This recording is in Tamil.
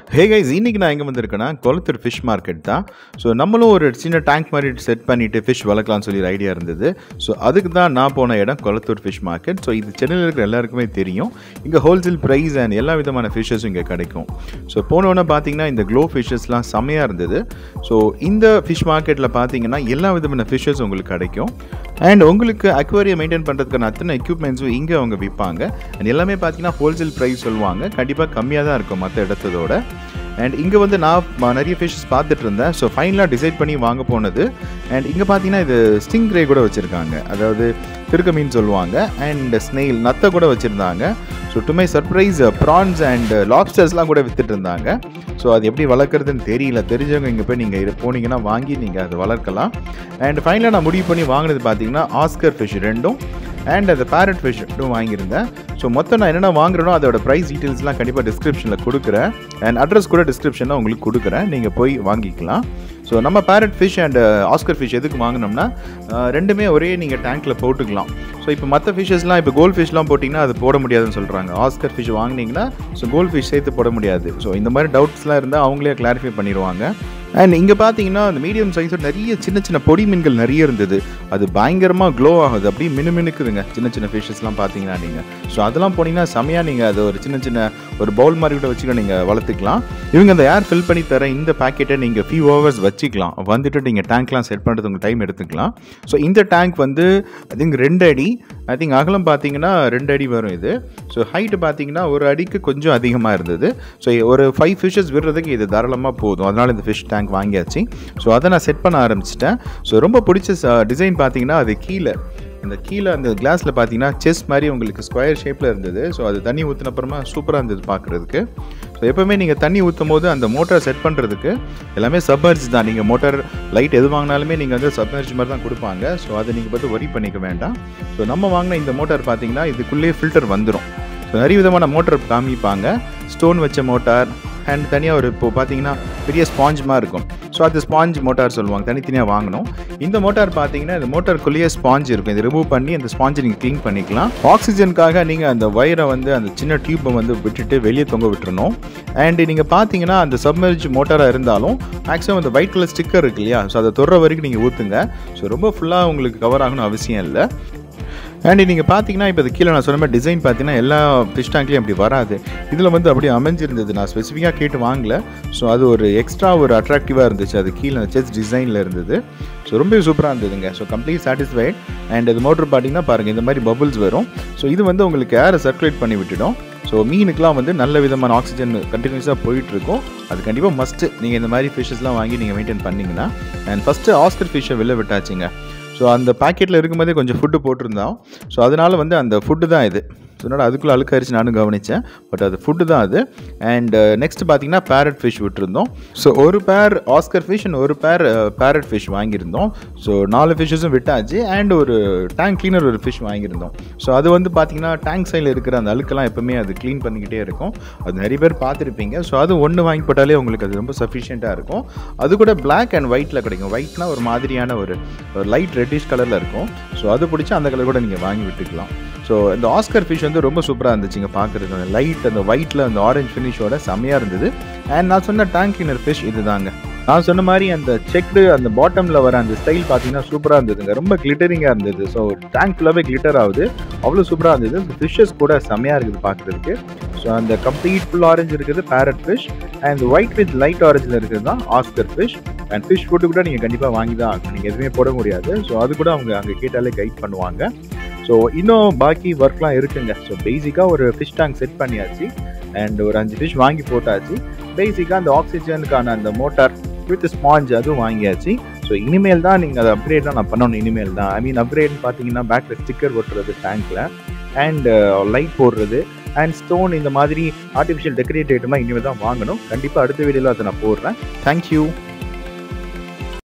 ஹே கைஸ் இன்னைக்கு நான் எங்கே வந்திருக்கேன்னா கொளத்தூர் ஃபிஷ் மார்க்கெட் தான் ஸோ நம்மளும் ஒரு சின்ன டேங்க் மாதிரி செட் பண்ணிட்டு ஃபிஷ் வளர்க்கலாம்னு சொல்லி ஐடியா இருந்தது ஸோ அதுக்கு தான் நான் போன இடம் கொளத்தூர் ஃபிஷ் மார்க்கெட் ஸோ இது சென்னையில் இருக்கிற எல்லாருக்குமே தெரியும் இங்கே ஹோல்சேல் ப்ரைஸ் அண்ட் எல்லா விதமான ஃபிஷ்ஷஸும் இங்கே கிடைக்கும் ஸோ போனோன்னே பார்த்தீங்கன்னா இந்த க்ளோ ஃபிஷ்ஷஸ்லாம் செம்மையாக இருந்தது ஸோ இந்த ஃபிஷ் மார்க்கெட்டில் பார்த்தீங்கன்னா எல்லா விதமான ஃபிஷ்ஷஸ் உங்களுக்கு கிடைக்கும் அண்ட் உங்களுக்கு அக்வேரியம் மெயின்டைன் பண்ணுறதுக்கான அத்தனை எக்யூப்மெண்ட்ஸும் இங்கே அவங்க விற்பாங்க அண்ட் எல்லாமே பார்த்தீங்கன்னா ஹோல்சேல் ப்ரைஸ் சொல்லுவாங்க கண்டிப்பாக கம்மியாக தான் இருக்கும் மற்ற இடத்ததோட அண்ட் இங்கே வந்து நான் ம- நிறைய ஃபிஷஸ் பார்த்துட்டு இருந்தேன் ஸோ ஃபைனலாக டிசைட் பண்ணி வாங்க போனது அண்ட் இங்கே பார்த்தீங்கன்னா இது ஸ்டிங் ரே கூட வச்சுருக்காங்க அதாவது திருக்க மீன் சொல்லுவாங்க அண்ட் ஸ்னெயில் நத்தை கூட வச்சுருந்தாங்க so to my surprise prawns and லாப்ஸ்டர்ஸ்லாம் கூட வித்துட்டு இருந்தாங்க ஸோ அது எப்படி வளர்க்குறதுன்னு தெரியல தெரிஞ்சவங்க இங்கே போய் நீங்கள் போனீங்கன்னா வாங்கி நீங்கள் அதை வளர்க்கலாம் அண்ட் ஃபைனலாக நான் முடிவு பண்ணி வாங்கினது பார்த்தீங்கன்னா ஆஸ்கர் ஃபிஷ் ரெண்டும் அண்ட் அந்த பேரட் ஃபிஷ் ரெண்டும் வாங்கியிருந்தேன் ஸோ மொத்தம் நான் என்னென்ன வாங்குறேனோ அதோட ப்ரைஸ் டீட்டெயில்ஸ்லாம் கண்டிப்பாக டிஸ்கிரிப்ஷனில் கொடுக்குறேன் அண்ட் அட்ரஸ் கூட டிஸ்கிரிப்ஷனில் உங்களுக்கு கொடுக்குறேன் நீங்கள் போய் வாங்கிக்கலாம் ஸோ நம்ம parrot fish and Oscar fish எதுக்கு வாங்கினோம்னா அஹ், ரெண்டுமே ஒரே நீங்கள் டேங்க்கில் போட்டுக்கலாம் ஸோ இப்போ மற்ற ஃபிஷ்ஷஸ்லாம் இப்போ கோல்ட் ஃபிஷ்லாம் போட்டிங்கன்னா அது போட முடியாதுன்னு சொல்கிறாங்க ஆஸ்கர் ஃபிஷ் வாங்குனீங்கன்னா ஸோ கோல்ட் ஃபிஷ் சேர்த்து போட முடியாது ஸோ இந்த மாதிரி டவுட்ஸ்லாம் இருந்தால் அவங்களே கிளாரிஃபை பண்ணிடுவாங்க அண்ட் இங்கே பார்த்தீங்கன்னா அந்த மீடியம் சைஸோட நிறைய சின்ன சின்ன பொடி மீன்கள் நிறைய இருந்தது அது பயங்கரமாக க்ளோ ஆகுது அப்படியே மினுமினுக்குதுங்க சின்ன சின்ன ஃபிஷஸ்லாம் பார்த்தீங்கன்னா நீங்கள் ஸோ அதெல்லாம் போனீங்கன்னா செமையாக நீங்கள் அது ஒரு சின்ன சின்ன ஒரு பவுல் மாதிரி கூட வச்சுக்க நீங்கள் வளர்த்துக்கலாம் இவங்க அந்த ஏர் ஃபில் பண்ணி தர இந்த பேக்கெட்டை நீங்கள் ஃபியூ ஹவர்ஸ் வச்சுக்கலாம் வந்துட்டு நீங்கள் டேங்க்லாம் செட் பண்ணுறது உங்கள் டைம் எடுத்துக்கலாம் ஸோ இந்த டேங்க் வந்து ஐ திங்க் ரெண்டு அடி ஐ திங்க் அகலம் பார்த்தீங்கன்னா ரெண்டு அடி வரும் இது ஸோ ஹைட்டு பார்த்தீங்கன்னா ஒரு அடிக்கு கொஞ்சம் அதிகமாக இருந்தது ஸோ ஒரு ஃபைவ் ஃபிஷ்ஷஸ் விடுறதுக்கு இது தாராளமாக போதும் அதனால் இந்த ஃபிஷ் டேங்க் வாங்கியாச்சு ஸோ அதை நான் செட் பண்ண ஆரம்பிச்சிட்டேன் ஸோ ரொம்ப பிடிச்ச டிசைன் பார்த்தீங்கன்னா அது கீழே அந்த கீழே அந்த கிளாஸில் பார்த்தீங்கன்னா செஸ் மாதிரி உங்களுக்கு ஸ்கொயர் ஷேப்பில் இருந்தது ஸோ அது தண்ணி ஊற்றின அப்புறமா சூப்பராக இருந்தது பார்க்குறதுக்கு ஸோ எப்போவுமே நீங்கள் தண்ணி ஊற்றும் போது அந்த மோட்டார் செட் பண்ணுறதுக்கு எல்லாமே சப்மர்ஜ் தான் நீங்கள் மோட்டார் லைட் எது வாங்கினாலுமே நீங்கள் வந்து சப்மர்ஜ் மாதிரி தான் கொடுப்பாங்க ஸோ அதை நீங்கள் பார்த்து ஒரி பண்ணிக்க வேண்டாம் ஸோ நம்ம வாங்கின இந்த மோட்டார் பார்த்தீங்கன்னா இதுக்குள்ளேயே ஃபில்டர் வந்துடும் ஸோ நிறைய விதமான மோட்டார் காமிப்பாங்க ஸ்டோன் வச்ச மோட்டார் அண்ட் தனியாக ஒரு இப்போ பார்த்தீங்கன்னா பெரிய ஸ்பாஞ்ச் மாதிரி இருக்கும் ஸோ அது ஸ்பாஞ்ச் மோட்டார் சொல்லுவாங்க தனித்தனியாக வாங்கணும் இந்த மோட்டார் பார்த்தீங்கன்னா இந்த மோட்டாருக்குள்ளேயே ஸ்பாஞ்ச் இருக்கும் இதை ரிமூவ் பண்ணி அந்த ஸ்பாஞ்சை நீங்கள் க்ளீன் பண்ணிக்கலாம் ஆக்சிஜனுக்காக நீங்கள் அந்த ஒயரை வந்து அந்த சின்ன டியூப்பை வந்து விட்டுட்டு வெளியே தொங்க விட்டுறணும் அண்ட் நீங்கள் பார்த்தீங்கன்னா அந்த சப்மர்ஜ் மோட்டாராக இருந்தாலும் மேக்ஸிமம் அந்த ஒயிட் கலர் ஸ்டிக்கர் இருக்கு இல்லையா ஸோ அதை தொடுற வரைக்கும் நீங்கள் ஊற்றுங்க ஸோ ரொம்ப ஃபுல்லாக உங்களுக்கு கவர் ஆகணும் அவசியம் இல்லை அண்ட் நீங்கள் பார்த்தீங்கன்னா இப்போ இது கீழே நான் சொன்ன மாதிரி டிசைன் பார்த்தீங்கன்னா எல்லா ஃபிஷ் டேங்க்லேயும் அப்படி வராது இதில் வந்து அப்படியே அமைஞ்சிருந்தது நான் ஸ்பெசிஃபிக்காக கேட்டு வாங்கல ஸோ அது ஒரு எக்ஸ்ட்ரா ஒரு அட்ராக்டிவாக இருந்துச்சு அது கீழே செஸ் டிசைனில் இருந்தது ஸோ ரொம்ப சூப்பராக இருந்ததுங்க ஸோ கம்ப்ளீட் சாட்டிஸ்ஃபைட் அண்ட் இது மோட்டர் பார்த்தீங்கன்னா பாருங்கள் இந்த மாதிரி பபுள்ஸ் வரும் ஸோ இது வந்து உங்களுக்கு ஏரை சர்க்குலேட் பண்ணி விட்டுடும் ஸோ மீனுக்குலாம் வந்து நல்ல விதமான ஆக்சிஜன் கண்டினியூஸாக போயிட்டு இருக்கும் அது கண்டிப்பாக மஸ்ட்டு நீங்கள் இந்த மாதிரி ஃபிஷ்ஷஸ்லாம் வாங்கி நீங்கள் மெயின்டைன் பண்ணீங்கன்னா அண்ட் ஃபஸ்ட்டு ஆஸ்கர் ஃபிஷ்ஷை வெளில விட்டாச்சுங்க ஸோ அந்த பாக்கெட்டில் இருக்கும்போதே கொஞ்சம் ஃபுட்டு போட்டிருந்தோம் ஸோ அதனால் வந்து அந்த ஃபுட்டு தான் இது ஸோ அதனால் அதுக்குள்ளே அழுக்காயிருச்சு நானும் கவனித்தேன் பட் அது ஃபுட்டு தான் அது அண்ட் நெக்ஸ்ட் பார்த்தீங்கன்னா பேரட் ஃபிஷ் விட்டுருந்தோம் ஸோ ஒரு பேர் ஆஸ்கர் ஃபிஷ் அண்ட் ஒரு பேர் பேரட் ஃபிஷ் வாங்கியிருந்தோம் ஸோ நாலு ஃபிஷ்ஷஸும் விட்டாச்சு அண்ட் ஒரு டேங்க் கிளீனர் ஒரு ஃபிஷ் வாங்கியிருந்தோம் ஸோ அது வந்து பார்த்தீங்கன்னா டேங்க் சைடில் இருக்கிற அந்த அழுக்கெல்லாம் எப்பவுமே அது க்ளீன் பண்ணிக்கிட்டே இருக்கும் அது நிறைய பேர் பார்த்துருப்பீங்க ஸோ அது ஒன்று வாங்கி போட்டாலே உங்களுக்கு அது ரொம்ப சஃபிஷியண்ட்டாக இருக்கும் அது கூட Black அண்ட் ஒயிட்டில் கிடைக்கும் ஒயிட்னா ஒரு மாதிரியான ஒரு லைட் ரெட்டிஷ் கலரில் இருக்கும் ஸோ அது பிடிச்சி அந்த கலர் கூட நீங்கள் வாங்கி விட்டுக்கலாம் ஸோ இந்த ஆஸ்கர் ஃபிஷ் வந்து ரொம்ப சூப்பராக இருந்துச்சுங்க பார்க்குறதுக்கு அந்த லைட் அந்த ஒயிட்டில் அந்த ஆரஞ்சு ஃபினிஷோட செம்மையாக இருந்தது அண்ட் நான் சொன்ன டேங்க் கிளீனர் ஃபிஷ் இதுதாங்க நான் சொன்ன மாதிரி அந்த செக்டு அந்த பாட்டமில் வர அந்த ஸ்டைல் பார்த்தீங்கன்னா சூப்பராக இருந்ததுங்க ரொம்ப கிளிட்டரிங்காக இருந்தது ஸோ டேங்க் ஃபுல்லாகவே கிளிட்டர் ஆகுது அவ்வளோ சூப்பராக இருந்தது ஃபிஷ்ஷஸ் கூட செம்மையாக இருக்குது பார்க்குறதுக்கு ஸோ அந்த கம்ப்ளீட் ஃபுல் ஆரஞ்சு இருக்குது parrot fish and white with light ஆரஞ்சில் இருக்கிறது தான் Oscar fish and fish food கூட நீங்கள் கண்டிப்பாக வாங்கி தான் ஆகணும் நீங்கள் எதுவுமே போட முடியாது ஸோ அது கூட அவங்க அங்கே கேட்டாலே கைட் பண்ணுவாங்க ஸோ இன்னும் பாக்கி ஒர்க்லாம் இருக்குங்க ஸோ பேசிக்காக ஒரு ஃபிஷ் டேங்க் செட் பண்ணியாச்சு அண்ட் ஒரு அஞ்சு ஃபிஷ் வாங்கி போட்டாச்சு பேசிக்காக அந்த ஆக்சிஜனுக்கான அந்த மோட்டார் வித் ஸ்பாஞ்ச் அதுவும் வாங்கியாச்சு ஸோ இனிமேல் தான் நீங்கள் அதை அப்கிரேட் தான் நான் பண்ணணும் இனிமேல் தான் ஐ மீன் அப்கிரேட்னு பார்த்தீங்கன்னா பேக்கில் ஸ்டிக்கர் ஒட்டுறது டேங்க்கில் அண்ட் லைட் போடுறது அண்ட் ஸ்டோன் இந்த மாதிரி ஆர்டிஃபிஷியல் டெக்கரேட் ஐட்டமாக இனிமேல் தான் வாங்கணும் கண்டிப்பாக அடுத்த வீடியோவில் அதை நான் போடுறேன் தேங்க்யூ